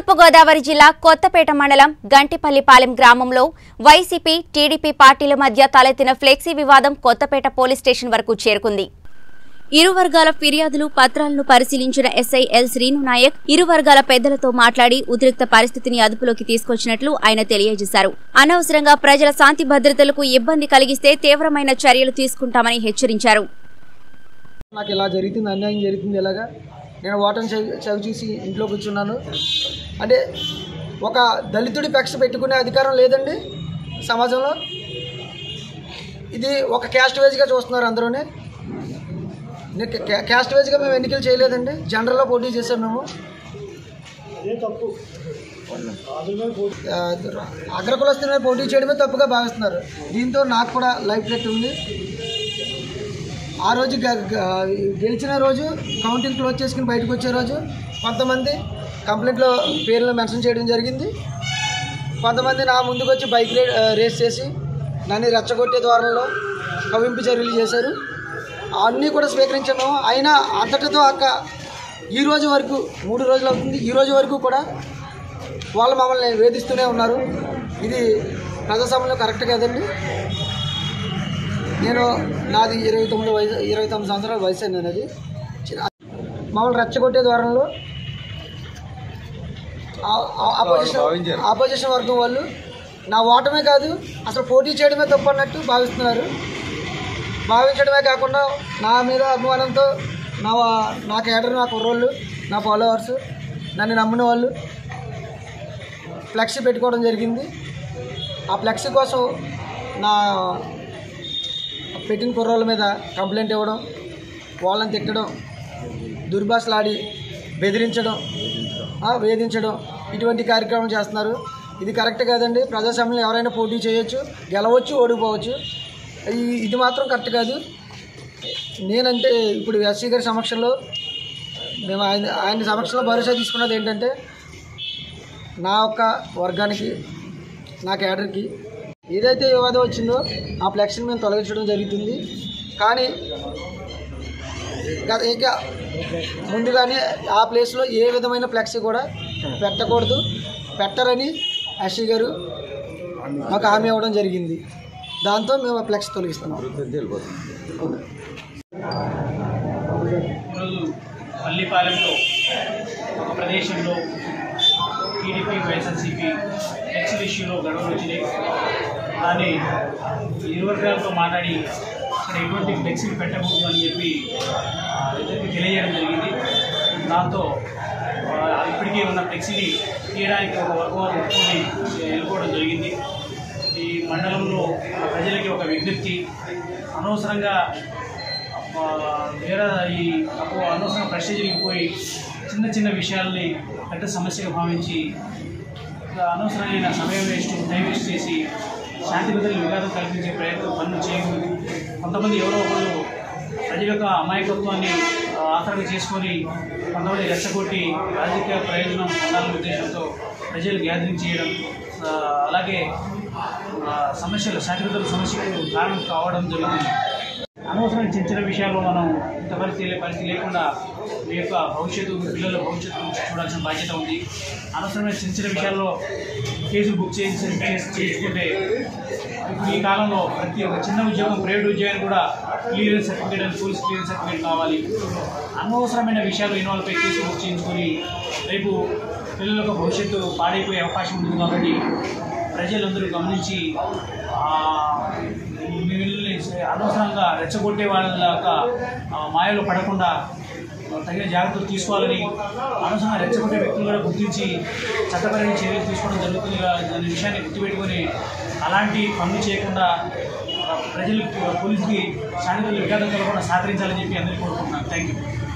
తూర్పుగోదావరి జిల్లా కొత్తపేట మండలం గంటిపల్లిపాలెం గ్రామంలో వైసీపీ టీడీపీ పార్టీల మధ్య తలెత్తిన ఫ్లెక్సీ వివాదం కొత్తపేట పోలీస్ స్టేషన్ వరకు చేరుకుంది ఇరు వర్గాల ఫిర్యాదులు పత్రాలను పరిశీలించిన ఎస్ఐ ఎల్ శ్రీను నాయక్ ఇరు వర్గాల పెద్దలతో మాట్లాడి ఉద్రిక్త పరిస్థితిని అదుపులోకి తీసుకొచ్చినట్లు ఆయన తెలియజేశారు అనవసరంగా ప్రజల శాంతి భద్రతలకు ఇబ్బంది కలిగిస్తే తీవ్రమైన చర్యలు తీసుకుంటామని హెచ్చరించారు నాకు ఇలా జరుగుతుంది అన్యాయం జరుగుతుంది ఇలాగా నేను ఓటమి చవి చవి చూసి ఇంట్లో కూర్చున్నాను అంటే ఒక దళితుడి పెక్ష పెట్టుకునే అధికారం లేదండి సమాజంలో ఇది ఒక క్యాస్ట్ వేజ్గా చూస్తున్నారు అందరూనే నేను క్యా- క్యాస్ట్ వేజ్గా మేము ఎన్నికలు చేయలేదండి జనరల్లో పోటీ చేసాం మేము ఆ, అగ్రకులస్తుల మీద పోటీ చేయడమే తప్పుగా భావిస్తున్నారు దీంతో నాకు కూడా లైఫ్ థ్రెట్ ఉంది ఆ రోజు గ- గ- గెలిచిన రోజు కౌంటింగ్ క్లోజ్ చేసుకుని బయటకు వచ్చే రోజు కొంతమంది కంప్లైంట్లో పేర్లు మెన్షన్ చేయడం జరిగింది కొంతమంది నా ముందుకు వచ్చి బైక్ రే రేస్ చేసి నన్ను రెచ్చగొట్టే ద్వారంలో కవింపు చర్యలు చేశారు అన్నీ కూడా స్వీకరించాము అయినా అంతటితో అక్క ఈ రోజు వరకు మూడు రోజులు అవుతుంది ఈ రోజు వరకు కూడా వాళ్ళు మమ్మల్ని వేధిస్తూనే ఉన్నారు ఇది ప్రజాస్వామ్యంలో కరెక్ట్ కదండి నేను నాది ఇరవై తొమ్మిది వయసు ఇరవై తొమ్మిది సంవత్సరాల వయసు అండి అది చిన్న- మమ్మల్ని రెచ్చగొట్టే ద్వారంలో ఆ- ఆ- ఆపోజిషన్ ఆపోజిషన్ వర్గం వాళ్ళు నా ఓటమే కాదు అసలు పోటీ చేయడమే తప్పు అన్నట్టు భావిస్తున్నారు భావించడమే కాకుండా నా మీద అభిమానంతో నా వా- నా కేడర్ నా కుర్రోళ్ళు నా ఫాలోవర్స్ నన్ను నమ్మిన వాళ్ళు ఫ్లెక్సీ పెట్టుకోవడం జరిగింది ఆ ఫ్లెక్సీ కోసం నా పెట్టిన కుర్రోళ్ళ మీద కంప్లైంట్ ఇవ్వడం వాళ్ళని తిట్టడం దుర్భాషలాడి బెదిరించడం ఆ, వేధించడం ఇటువంటి కార్యక్రమం చేస్తున్నారు ఇది కరెక్ట్ కాదండి ప్రజాస్వామ్యంలో ఎవరైనా పోటీ చేయొచ్చు గెలవచ్చు ఓడిపోవచ్చు ఈ- ఇది మాత్రం కరెక్ట్ కాదు నేనంటే ఇప్పుడు ఎస్సీ గారి సమక్షంలో మేము ఆయన ఆయన సమక్షంలో భరోసా తీసుకున్నది ఏంటంటే నా యొక్క వర్గానికి నా క్యాడర్కి ఏదైతే వివాదం వచ్చిందో ఆ ఫ్లెక్స్ని మేము తొలగించడం జరుగుతుంది కానీ గత ఇక ముందుగానే ఆ ప్లేస్లో ఏ విధమైన ఫ్లెక్స్ కూడా పెట్టకూడదు పెట్టరని అషి గారు మాకు హామీ ఇవ్వడం జరిగింది దాంతో మేము ఆ ఫ్లెక్స్ తొలగిస్తున్నాం ఈరోజు పల్లిపాలెంలో ఒక ప్రదేశంలో టీడీపీ వైఎస్ఆర్సీపీ ఎక్సిల్ ఇష్యూలో గడవలు వచ్చినాయి దాన్ని ఇరు వర్గాలతో మాట్లాడి అక్కడ ఎటువంటి ఫ్లెక్సీలు పెట్టకూడదు అని చెప్పి ఆ, ఇద్దరికి తెలియజేయడం జరిగింది దాంతో ఆ, ఇప్పటికే ఉన్న ఫ్లెక్సీని తీయడానికి ఒక వర్గం వారు ఒప్పుకొని వెళ్ళిపోవడం జరిగింది ఈ మండలంలో ప్రజలకి ఒక విజ్ఞప్తి అనవసరంగా ఆ, వేరే ఈ తక్కువ అనవసరం ప్రశ్న జరిగిపోయి చిన్న చిన్న విషయాల్ని పెద్ద సమస్యగా భావించి ఇంకా అనవసరమైన సమయం వేస్ట్ టైం వేస్ట్ చేసి శాంతి భద్రతలు విఘాతం కల్పించే ప్రయత్నం పనులు చేయకూడదు కొంతమంది ఎవరో ఒకరు ప్రజల యొక్క అమాయకత్వాన్ని ఆ, ఆసరణ చేసుకొని కొంతమంది రెచ్చగొట్టి రాజకీయ ప్రయోజనం పొందాలనే ఉద్దేశంతో ప్రజలు గ్యాదరింగ్ చేయడం ఆ, అలాగే ఆ, సమస్యలు శాంతి భద్రతల సమస్యకు కారణం కావడం జరుగుతుంది అనవసరమైన చిన్న చిన్న విషయాల్లో మనం ఇంత పరిస్థితి లే- పరిస్థితి లేకుండా మీ యొక్క భవిష్యత్తు మీ పిల్లల భవిష్యత్తు గురించి చూడాల్సిన బాధ్యత ఉంది అనవసరమైన చిన్న చిన్న విషయాల్లో కేసులు బుక్ చేసి చేసి- చేయించుకుంటే ఇప్పుడు ఈ కాలంలో ప్రతి ఒక్క చిన్న ఉద్యోగం ప్రైవేట్ ఉద్యోగం కూడా క్లియరెన్స్ సర్టిఫికేట్ అని పోలీస్ క్లియరెన్స్ సర్టిఫికేట్ కావాలి అనవసరమైన విషయాలు ఇన్వాల్వ్ అయి కేసు బుక్ చేయించుకొని రేపు పిల్లల యొక్క భవిష్యత్తు పాడైపోయే అవకాశం ఉంటుంది కాబట్టి ప్రజలందరూ గమనించి ఆ, మిమ్మల్ని అనవసరంగా రెచ్చగొట్టే వాళ్ళ యొక్క ఆ, మాయలో పడకుండా తగిన జాగ్రత్తలు తీసుకోవాలని అనవసరంగా రెచ్చగొట్టే వ్యక్తులు కూడా గుర్తించి చట్టపరమైన చర్యలు తీసుకోవడం జరుగుతుంది అనే విషయాన్ని గుర్తుపెట్టుకొని అలాంటి పనులు చేయకుండా ఆ, ప్రజలు పోలీసుకి శాంతియుత విఘాతం కలగకుండా సహకరించాలని చెప్పి అందరికీ కోరుకుంటున్నాను థ్యాంక్ యూ